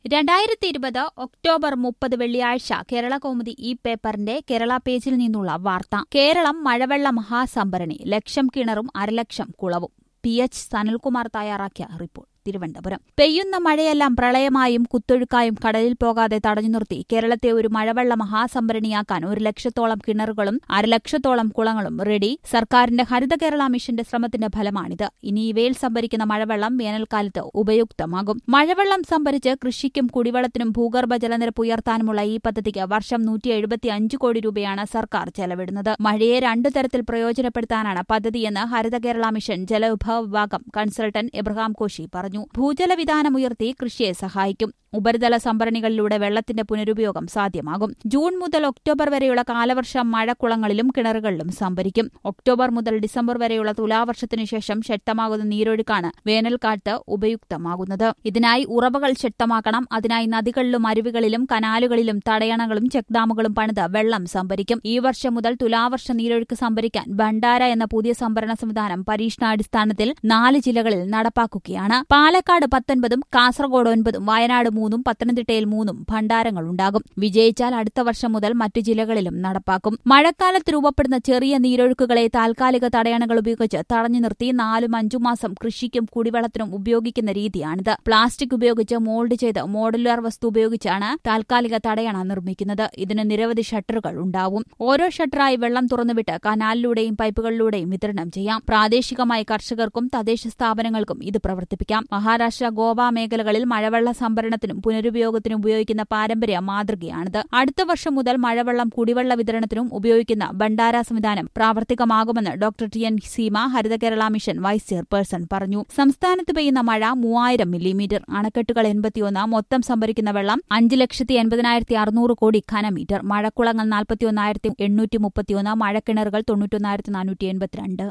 രണ്ടായിരത്തി ഇരുപത് ഒക്ടോബർ മുപ്പത് വെള്ളിയാഴ്ച കേരള കൗമുദി ഈ പേപ്പറിന്റെ കേരള പേജിൽ നിന്നുള്ള വാർത്ത കേരളം മഴവെള്ള മഹാസംഭരണി ലക്ഷം കിണറും അരലക്ഷം കുളവും പി എച്ച് സനൽകുമാർ തയ്യാറാക്കിയ റിപ്പോർട്ട് തിരുവനന്തപുരം പെയ്യുന്ന മഴയെല്ലാം പ്രളയമായും കുത്തൊഴുക്കായും കടലിൽ പോകാതെ തടഞ്ഞു നിർത്തി കേരളത്തെ ഒരു മഴവെള്ള മഹാസംഭരണിയാക്കാൻ ഒരു ലക്ഷത്തോളം കിണറുകളും അരലക്ഷത്തോളം കുളങ്ങളും റെഡി സർക്കാരിന്റെ ഹരിത കേരള മിഷന്റെ ശ്രമത്തിന്റെ ഫലമാണിത് ഇനി ഇവയിൽ സംഭരിക്കുന്ന മഴവെള്ളം വേനൽക്കാലത്ത് ഉപയുക്തമാകും മഴവെള്ളം സംഭരിച്ച് കൃഷിക്കും കുടിവെള്ളത്തിനും ഭൂഗർഭ ജലനിരപ്പ് ഉയർത്താനുമുള്ള ഈ പദ്ധതിക്ക് വർഷം നൂറ്റി എഴുപത്തിയഞ്ച് കോടി രൂപയാണ് സർക്കാർ ചെലവിടുന്നത് മഴയെ രണ്ടു തരത്തിൽ പ്രയോജനപ്പെടുത്താനാണ് പദ്ധതിയെന്ന് ഹരിത കേരള മിഷൻ ജലവിഭവ വിഭാഗം കൺസൾട്ടന്റ് എബ്രഹാം കോശി പറഞ്ഞു പറഞ്ഞു ഭൂജലവിധാനമുയർത്തി കൃഷിയെ സഹായിക്കും ഉപരിതല സംഭരണികളിലൂടെ വെള്ളത്തിന്റെ പുനരുപയോഗം സാധ്യമാകും ജൂൺ മുതൽ ഒക്ടോബർ വരെയുള്ള കാലവർഷം മഴക്കുളങ്ങളിലും കിണറുകളിലും സംഭരിക്കും ഒക്ടോബർ മുതൽ ഡിസംബർ വരെയുള്ള തുലാവർഷത്തിനു ശേഷം ശക്തമാകുന്ന നീരൊഴുക്കാണ് വേനൽക്കാലത്ത് ഉപയുക്തമാകുന്നത് ഇതിനായി ഉറവകൾ ശക്തമാക്കണം അതിനായി നദികളിലും അരുവികളിലും കനാലുകളിലും തടയണകളും ചെക്ക് ഡാമുകളും പണിത് വെള്ളം സംഭരിക്കും ഈ വർഷം മുതൽ തുലാവർഷ നീരൊഴുക്ക് സംഭരിക്കാൻ ഭണ്ഡാര എന്ന പുതിയ സംഭരണ സംവിധാനം പരീക്ഷണാടിസ്ഥാനത്തിൽ നാല് ജില്ലകളിൽ നടപ്പാക്കുകയാണ് പാലക്കാട് പത്തൊൻപതും കാസർഗോഡ് ഒൻപതും വയനാട് മൂന്നും പത്തനംതിട്ടയിൽ മൂന്നും ഭണ്ഡാരങ്ങളുണ്ടാകും വിജയിച്ചാൽ അടുത്ത വർഷം മുതൽ മറ്റു ജില്ലകളിലും നടപ്പാക്കും മഴക്കാലത്ത് രൂപപ്പെടുന്ന ചെറിയ നീരൊഴുക്കുകളെ താൽക്കാലിക തടയണകൾ ഉപയോഗിച്ച് തടഞ്ഞു നിർത്തി നാലും അഞ്ചും മാസം കൃഷിക്കും കുടിവെള്ളത്തിനും ഉപയോഗിക്കുന്ന രീതിയാണിത് പ്ലാസ്റ്റിക് ഉപയോഗിച്ച് മോൾഡ് ചെയ്ത് മോഡുലാർ വസ്തു ഉപയോഗിച്ചാണ് താൽക്കാലിക തടയണ നിർമ്മിക്കുന്നത് ഇതിന് നിരവധി ഷട്ടറുകൾ ഉണ്ടാവും ഓരോ ഷട്ടറായി വെള്ളം തുറന്നുവിട്ട് കനാലിലൂടെയും പൈപ്പുകളിലൂടെയും വിതരണം ചെയ്യാം പ്രാദേശികമായി കർഷകർക്കും തദ്ദേശ സ്ഥാപനങ്ങൾക്കും ഇത് പ്രവർത്തിപ്പിക്കാം മഹാരാഷ്ട്ര ഗോവ മേഖലകളിൽ മഴവെള്ള സംഭരണത്തിനും പുനരുപയോഗത്തിനും ഉപയോഗിക്കുന്ന പാരമ്പര്യ മാതൃകയാണിത് അടുത്ത വർഷം മുതൽ മഴവെള്ളം കുടിവെള്ള വിതരണത്തിനും ഉപയോഗിക്കുന്ന ഭണ്ഡാര സംവിധാനം പ്രാവർത്തികമാകുമെന്ന് doctor T N Seema Haritha Kerala mission vice chairperson പറഞ്ഞു സംസ്ഥാനത്ത് പെയ്യുന്ന മഴ മൂവായിരം മില്ലിമീറ്റർ അണക്കെട്ടുകൾ എൺപത്തിയൊന്ന് മൊത്തം സംഭരിക്കുന്ന വെള്ളം അഞ്ച് ലക്ഷത്തി എൺപതിനായിരത്തി അറുന്നൂറ് കോടി ഘനമീറ്റർ മഴക്കുളങ്ങൾ നാൽപ്പത്തിയൊന്നായിരത്തി എണ്ണൂറ്റി മുപ്പത്തിയൊന്ന് മഴക്കിണറുകൾ തൊണ്ണൂറ്റൊന്നായിരത്തി നാനൂറ്റി എൺപത്തിരണ്ട്